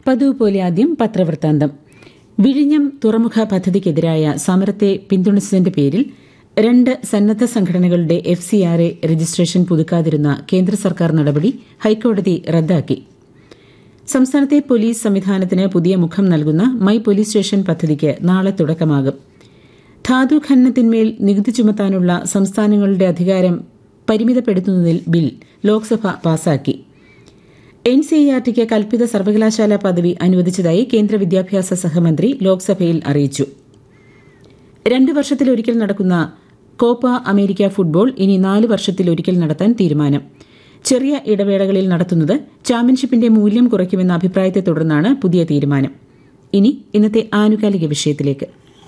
പതിവ് പോലെ ആദ്യം പത്രവൃത്താന്തം വിഴിഞ്ഞം തുറമുഖ പദ്ധതിക്കെതിരായ സമരത്തെ പിന്തുണച്ചതിന്റെ പേരിൽ രണ്ട് സന്നദ്ധ സംഘടനകളുടെ F C R A registration പുതുക്കാതിരുന്ന കേന്ദ്ര സർക്കാർ നടപടി ഹൈക്കോടതി റദ്ദാക്കി സംസ്ഥാനത്തെ പോലീസ് സംവിധാനത്തിന് പുതിയ മുഖം നൽകുന്ന മൈ പോലീസ് സ്റ്റേഷൻ പദ്ധതിക്ക് നാളെ തുടക്കമാകും ധാതു ഖനനത്തിന്മേൽ നികുതി ചുമത്താനുള്ള സംസ്ഥാനങ്ങളുടെ അധികാരം പരിമിതപ്പെടുത്തുന്നതിൽ ബിൽ ലോക്സഭ പാസാക്കി എൻ സി ആർ ടിക്ക് കൽപ്പിത സർവകലാശാല പദവി അനുവദിച്ചതായി കേന്ദ്ര വിദ്യാഭ്യാസ സഹമന്ത്രി ലോക്സഭയിൽ അറിയിച്ചു രണ്ട് വർഷത്തിലൊരിക്കൽ നടക്കുന്ന കോപ്പ അമേരിക്ക ഫുട്ബോൾ ഇനി നാല് വർഷത്തിലൊരിക്കൽ നടത്താൻ തീരുമാനം ചെറിയ ഇടവേളകളിൽ നടത്തുന്നത് ചാമ്പ്യൻഷിപ്പിന്റെ മൂല്യം കുറയ്ക്കുമെന്ന അഭിപ്രായത്തെ തുടർന്നാണ് പുതിയ തീരുമാനം ഇനി ഇന്നത്തെ ആനുകാലിക വിഷയത്തിലേക്ക്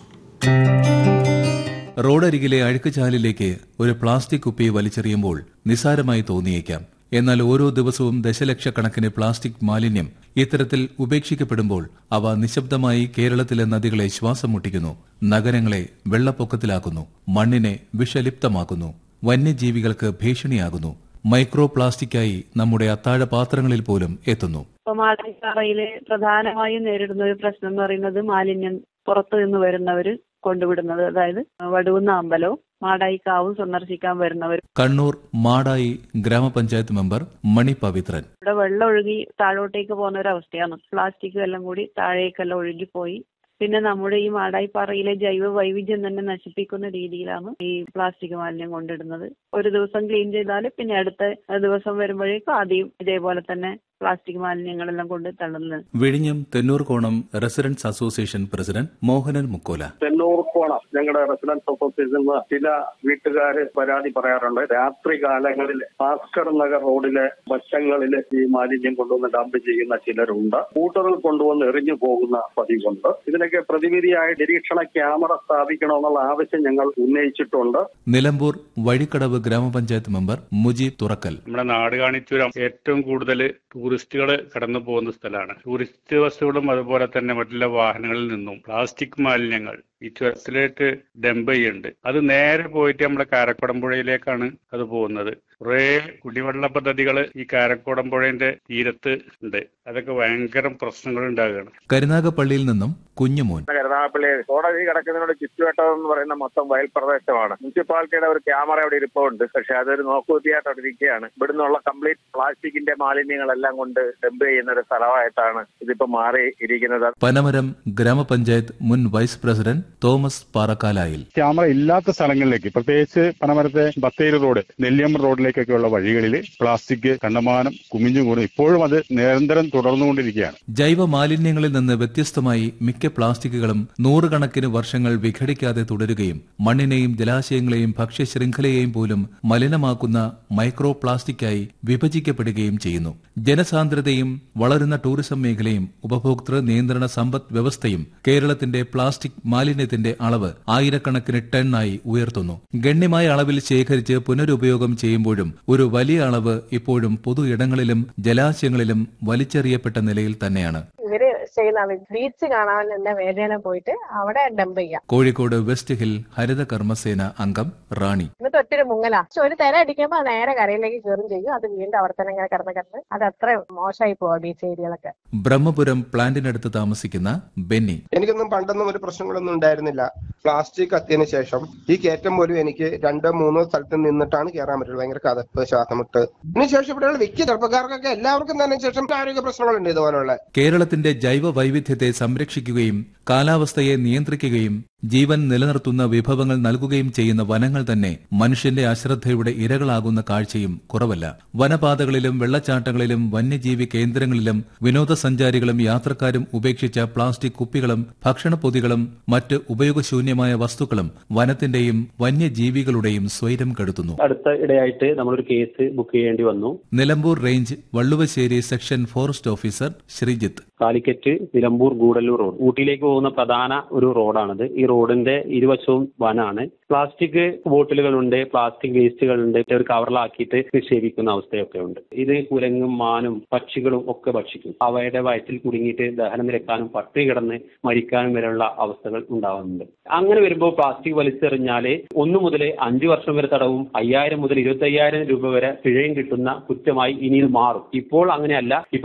റോഡരികിലെ അഴുക്കുചാലിലേക്ക് ഒരു പ്ലാസ്റ്റിക് കുപ്പി വലിച്ചെറിയുമ്പോൾ നിസാരമായി തോന്നിയേക്കാം എന്നാൽ ഓരോ ദിവസവും ദശലക്ഷക്കണക്കിന് പ്ലാസ്റ്റിക് മാലിന്യം ഇത്തരത്തിൽ ഉപേക്ഷിക്കപ്പെടുമ്പോൾ അവ നിശബ്ദമായി കേരളത്തിലെ നദികളെ ശ്വാസം മുട്ടിക്കുന്നു നഗരങ്ങളെ വെള്ളപ്പൊക്കത്തിലാക്കുന്നു മണ്ണിനെ വിഷലിപ്തമാക്കുന്നു വന്യജീവികൾക്ക് ഭീഷണിയാകുന്നു മൈക്രോ പ്ലാസ്റ്റിക്കായി നമ്മുടെ അത്താഴ പാത്രങ്ങളിൽ പോലും എത്തുന്നു ഇപ്പൊ മാടായിപ്പാറയില് പ്രധാനമായും നേരിടുന്ന ഒരു പ്രശ്നം എന്ന് പറയുന്നത് മാലിന്യം പുറത്തു നിന്ന് വരുന്നവര് കൊണ്ടുവിടുന്നത് അതായത് വടുവുന്ന അമ്പലവും മാടായിക്കാവും സന്ദർശിക്കാൻ വരുന്നവർ കണ്ണൂർ മാടായി ഗ്രാമപഞ്ചായത്ത് മെമ്പർ മണി പവിത്രൻ ഇവിടെ വെള്ളം ഒഴുകി താഴോട്ടേക്ക് പോകുന്ന ഒരു അവസ്ഥയാണ് പ്ലാസ്റ്റിക് എല്ലാം കൂടി താഴേക്കെല്ലാം ഒഴുകി പോയി പിന്നെ നമ്മുടെ ഈ മാടായിപ്പാറയിലെ ജൈവ വൈവിധ്യം തന്നെ നശിപ്പിക്കുന്ന രീതിയിലാണ് ഈ പ്ലാസ്റ്റിക് മാലിന്യം കൊണ്ടിടുന്നത് ഒരു ദിവസം ക്ലീൻ ചെയ്താൽ പിന്നെ അടുത്ത ദിവസം വരുമ്പോഴേക്കും ആദ്യം ഇതേപോലെ തന്നെ പ്ലാസ്റ്റിക് മാലിന്യങ്ങളെല്ലാം കൊണ്ട് തള്ളുന്നത് വിഴിഞ്ഞം Thennoorkonam residence association president Mohanan Mukkola Thennoorkonam ഞങ്ങളുടെ റെസിഡൻസ് അസോസിയേഷനിൽ ചില വീട്ടുകാര് പരാതി പറയാറുണ്ട് രാത്രി കാലങ്ങളിൽ ഭാസ്കർ നഗർ റോഡിലെ വശങ്ങളിൽ ഈ മാലിന്യം കൊണ്ടുവന്ന് ഡംപ് ചെയ്യുന്ന ചിലരുണ്ട് കൂട്ടറിൽ കൊണ്ടുവന്ന് എറിഞ്ഞു പോകുന്ന പതിവുണ്ട് ഇതിനൊക്കെ പ്രതിവിധിയായി നിരീക്ഷണ ക്യാമറ സ്ഥാപിക്കണമെന്നുള്ള ആവശ്യം ഞങ്ങൾ ഉന്നയിച്ചിട്ടുണ്ട് നിലമ്പൂർ വഴിക്കടവ് ഗ്രാമപഞ്ചായത്ത് മെമ്പർ മുജീബ് തുറക്കൽ നമ്മുടെ നാട് കാണിച്ചുരം ഏറ്റവും കൂടുതൽ ടൂറിസ്റ്റുകൾ കടന്നു പോകുന്ന സ്ഥലമാണ് ടൂറിസ്റ്റ് ബസ്സുകളും അതുപോലെ തന്നെ മറ്റുള്ള വാഹനങ്ങളിൽ നിന്നും പ്ലാസ്റ്റിക് മാലിന്യങ്ങൾ ഈ ചുരത്തിലേക്ക് ഡംപ് ചെയ്യുന്നുണ്ട് അത് നേരെ പോയിട്ട് നമ്മുടെ കാരക്കുടമ്പുഴയിലേക്കാണ് അത് പോകുന്നത് കുറേ കുടിവെള്ള പദ്ധതികൾ ഈ കാരക്കുടമ്പുഴയുടെ തീരത്ത് ഉണ്ട് അതൊക്കെ ഭയങ്കര പ്രശ്നങ്ങൾ ഉണ്ടാകുകയാണ് കരുനാഗപ്പള്ളിയിൽ നിന്നും കുഞ്ഞുമോൻ കരുനാഗപ്പള്ളി കോടതി കിടക്കുന്നതിനോട് ചുറ്റുവട്ടം എന്ന് പറയുന്ന മൊത്തം വയൽ പ്രദേശമാണ് മുനിസിപ്പാലിറ്റിയുടെ ഒരു ക്യാമറ അവിടെ ഇരിപ്പുണ്ട് പക്ഷെ അതൊരു നോക്കുകുത്തിയായിട്ട് അവിടെ ഇരിക്കുകയാണ് ഇവിടുന്നുള്ള കംപ്ലീറ്റ് പ്ലാസ്റ്റിക്കിന്റെ മാലിന്യങ്ങളെല്ലാം കൊണ്ട് ഡംപ് ചെയ്യുന്ന ഒരു സ്ഥലമായിട്ടാണ് ഇതിപ്പോ മാറി ഇരിക്കുന്നത് പനമരം ഗ്രാമപഞ്ചായത്ത് മുൻ vice president Thomas Parakkalayil camera ഇല്ലാത്ത സ്ഥലങ്ങളിലേക്ക് പ്രത്യേകിച്ച് പനമരത്തെ ബത്തേരി റോഡ് നെല്ലിയമ്പ റോഡിലേക്കൊക്കെയുള്ള വഴികളിൽ പ്ലാസ്റ്റിക് കണ്ടമാനം കുമിഞ്ഞുകൂടും ഇപ്പോഴും അത് നിരന്തരം തുടർന്നുകൊണ്ടിരിക്കുകയാണ് ജൈവ മാലിന്യങ്ങളിൽ നിന്ന് വ്യത്യസ്തമായി മിക്ക പ്ലാസ്റ്റിക്കുകളും നൂറുകണക്കിന് വർഷങ്ങൾ വിഘടിക്കാതെ തുടരുകയും മണ്ണിനെയും ജലാശയങ്ങളെയും ഭക്ഷ്യശൃംഖലയെയും പോലും മലിനമാക്കുന്ന മൈക്രോ പ്ലാസ്റ്റിക്കായി വിഭജിക്കപ്പെടുകയും ചെയ്യുന്നു ജനസാന്ദ്രതയും വളരുന്ന ടൂറിസം മേഖലയും ഉപഭോക്തൃ നിയന്ത്രണ സമ്പദ് വ്യവസ്ഥയും കേരളത്തിന്റെ പ്ലാസ്റ്റിക് മാലിന്യത്തിന്റെ അളവ് ആയിരക്കണക്കിന് ടണ്ണായി ഉയർത്തുന്നു ഗണ്യമായ അളവിൽ ശേഖരിച്ച് പുനരുപയോഗം ചെയ്യുമ്പോഴും ഒരു വലിയ അളവ് ഇപ്പോഴും പൊതു ഇടങ്ങളിലും ജലാശയങ്ങളിലും വലിച്ചെറിയപ്പെട്ട നിലയിൽ തന്നെയാണ് ഇവര് ചെയ്യുന്ന ബീച്ച് കാണാൻ തന്നെ വേദന പോയിട്ട് അവിടെ ഡംപ് ചെയ്യാം കോഴിക്കോട് വെസ്റ്റ് ഹിൽ ഹരിത കർമ്മസേന അംഗം റാണി എന്നിട്ട് ഒറ്റൊരു മുങ്ങല പക്ഷെ ഒരു തിര അടിക്കുമ്പോൾ അത് നേരെ കരയിലേക്ക് കയറും ചെയ്യും അത് വീണ്ടും അവിടെ തന്നെ ഇങ്ങനെ കിടന്ന് കിടന്ന് അത് അത്ര മോശമായി പോവാ ബീച്ച് ഏരിയകളൊക്കെ ബ്രഹ്മപുരം പ്ലാന്റിനടുത്ത് താമസിക്കുന്ന ബെന്നി എനിക്കൊന്നും പണ്ടൊന്നും ഒരു പ്രശ്നങ്ങളൊന്നും ഉണ്ടായിരുന്നില്ല പ്ലാസ്റ്റിക് കത്തിയതിനു ശേഷം ഈ കയറ്റം പോലും എനിക്ക് രണ്ടോ മൂന്നോ സ്ഥലത്ത് നിന്നിട്ടാണ് കയറാൻ പറ്റുള്ളൂ ഭയങ്കര കഥപ്പ് ശ്വാസമുട്ട് ഇതിനുശേഷം ഇവിടെയുള്ള മിക്ക ചെറുപ്പക്കാർക്കൊക്കെ എല്ലാവർക്കും തന്നെ ശേഷം ആരോഗ്യ പ്രശ്നങ്ങളുണ്ട് ഇതുപോലുള്ള കേരളത്തിന്റെ ജൈവ വൈവിധ്യത്തെ സംരക്ഷിക്കുകയും കാലാവസ്ഥയെ നിയന്ത്രിക്കുകയും ജീവൻ നിലനിർത്തുന്ന വിഭവങ്ങൾ നൽകുകയും ചെയ്യുന്ന വനങ്ങൾ തന്നെ മനുഷ്യന്റെ അശ്രദ്ധയുടെ ഇരകളാകുന്ന കാഴ്ചയും കുറവല്ല വനപാതകളിലും വെള്ളച്ചാട്ടങ്ങളിലും വന്യജീവി കേന്ദ്രങ്ങളിലും വിനോദസഞ്ചാരികളും യാത്രക്കാരും ഉപേക്ഷിച്ച പ്ലാസ്റ്റിക് കുപ്പികളും ഭക്ഷണപ്പൊതികളും മറ്റ് ഉപയോഗശൂന്യമായ വസ്തുക്കളും വനത്തിന്റെയും വന്യജീവികളുടെയും സ്വൈരം കെടുത്തുന്നു അടുത്ത ഇടയായിട്ട് നമ്മളൊരു കേസ് ബുക്ക് ചെയ്യേണ്ടി വന്നു Nilambur range Valluvassery section forest officer Sreejith Calicut Nilambur Gudalur road ഊട്ടിയിലേക്ക് പോകുന്ന പ്രധാന ഒരു റോഡാണിത് ഈ റോഡിന്റെ ഇരുവശവും വനാണ് പ്ലാസ്റ്റിക് ബോട്ടിലുകളുണ്ട് പ്ലാസ്റ്റിക് വേസ്റ്റുകളുണ്ട് ഒരു കവറിലാക്കിയിട്ട് നിക്ഷേപിക്കുന്ന അവസ്ഥയൊക്കെ ഉണ്ട് ഇത് കുരങ്ങും മാനും പക്ഷികളും ഒക്കെ ഭക്ഷിക്കും അവയുടെ വയറ്റിൽ കുടുങ്ങിയിട്ട് ദഹനം നിരക്കാനും പട്ടിണി കിടന്ന് മരിക്കാനും വരെയുള്ള അവസ്ഥകൾ ഉണ്ടാവുന്നുണ്ട് അങ്ങനെ വരുമ്പോൾ പ്ലാസ്റ്റിക് വലിച്ചെറിഞ്ഞാല് ഒന്ന് മുതൽ അഞ്ചു വർഷം വരെ തടവും അയ്യായിരം മുതൽ ഇരുപത്തി അയ്യായിരം രൂപ വരെ പിഴയും കിട്ടുന്ന കുറ്റമായി ഇനി ഇത് മാറും ഇപ്പോൾ അങ്ങനെയല്ല ഇപ്പോൾ